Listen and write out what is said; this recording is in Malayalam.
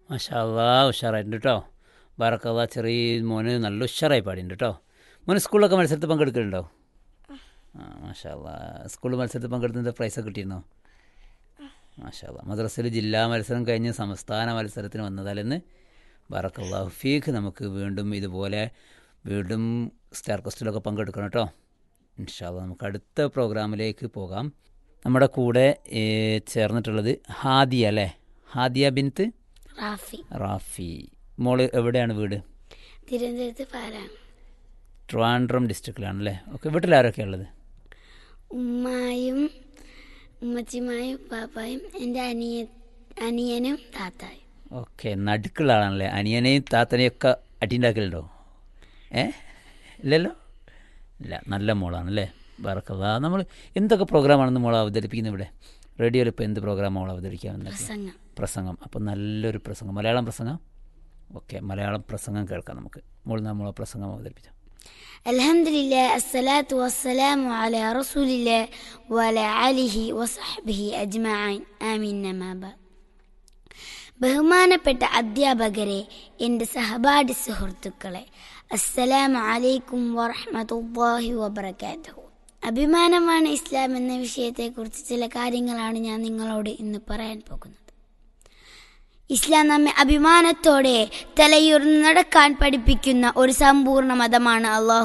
മാഷാല്ലാ ഉഷാറായിട്ടുണ്ട് കേട്ടോ ബാറക്കല്ല ചെറിയ മോന് നല്ല ഉഷാറായി പാടിയിട്ടുണ്ട് കേട്ടോ മോന് സ്കൂളിലൊക്കെ മത്സരത്തിൽ പങ്കെടുക്കലുണ്ടോ ആ മാഷാല്ലാ സ്കൂൾ മത്സരത്തിൽ പങ്കെടുത്തത് പ്രൈസൊക്കെ കിട്ടിയിരുന്നോ മാഷാല്ലാ മദ്രസയിൽ ജില്ലാ മത്സരം കഴിഞ്ഞ് സംസ്ഥാന മത്സരത്തിന് വന്നതാലെന്ന് ബാറക്കല്ലാഹു ഫീഖ് നമുക്ക് വീണ്ടും ഇതുപോലെ വീണ്ടും സ്റ്റാർ കോസ്റ്റിലൊക്കെ പങ്കെടുക്കണം കേട്ടോ ഇൻഷാല്ല നമുക്ക് അടുത്ത പ്രോഗ്രാമിലേക്ക് പോകാം നമ്മുടെ കൂടെ ഏ, ചേർന്നിട്ടുള്ളത് ഹാദിയ അല്ലേ ഹാദിയ ബിൻത്ത് റാഫി റാഫി മോള് എവിടെയാണ് വീട് തിരുവനന്തപുരത്ത് പാലാണ് ട്രിവാൻഡ്രം ഡിസ്ട്രിക്റ്റിലാണല്ലേ ഓക്കെ വീട്ടിലാരൊക്കെയാണ് ഉള്ളത് ഉമ്മായും ഉമ്മച്ചിമായും പാപ്പായും എൻ്റെ അനിയ അനിയനും താത്തായും ഓക്കെ നടുക്കുള്ള ആളാണല്ലേ അനിയനെയും താത്തനെയും ഒക്കെ അടിയുണ്ടാക്കലുണ്ടോ ഏ ഇല്ലല്ലോ ഇല്ല നല്ല മോളാണല്ലേ ബർക്കല്ല നമ്മൾ എന്തൊക്കെ പ്രോഗ്രാമാണെന്ന് മോൾ അവതരിപ്പിക്കുന്നത് ഇവിടെ റേഡിയോയിൽ ഇപ്പോൾ എന്ത് പ്രോഗ്രാം മോൾ അവതരിക്കാൻ പ്രസംഗം പ്രസംഗം അപ്പോൾ നല്ലൊരു പ്രസംഗം മലയാളം പ്രസംഗം ഓക്കെ മലയാളം പ്രസംഗം കേൾക്കാം നമുക്ക് മോൾ നമ്മളെ പ്രസംഗം അവതരിപ്പിച്ചു അലഹമില്ല അസ്സലാത്തു വസ്സലാമു അല റസൂലില്ല വല അലിഹി വസഹബിഹി അജ്മഈൻ ആമീൻ നമാബ ബഹുമാനപ്പെട്ട അധ്യാപകരെ എൻ്റെ സഹപാഠി സുഹൃത്തുക്കളെ അസ്സലാമു അലൈക്കും വറഹ്മത്തുള്ളാഹി വബറകാതുഹു അഭിമാനമാണ് ഇസ്ലാം എന്ന വിഷയത്തെക്കുറിച്ച് ചില കാര്യങ്ങളാണ് ഞാൻ നിങ്ങളോട് ഇന്ന് പറയാൻ പോകുന്നത് ഇസ്ലാം നമ്മെ അഭിമാനത്തോടെ തലയുയർന്ന് നടക്കാൻ പഠിപ്പിക്കുന്ന ഒരു സമ്പൂർണ്ണ മതമാണ് അള്ളാഹു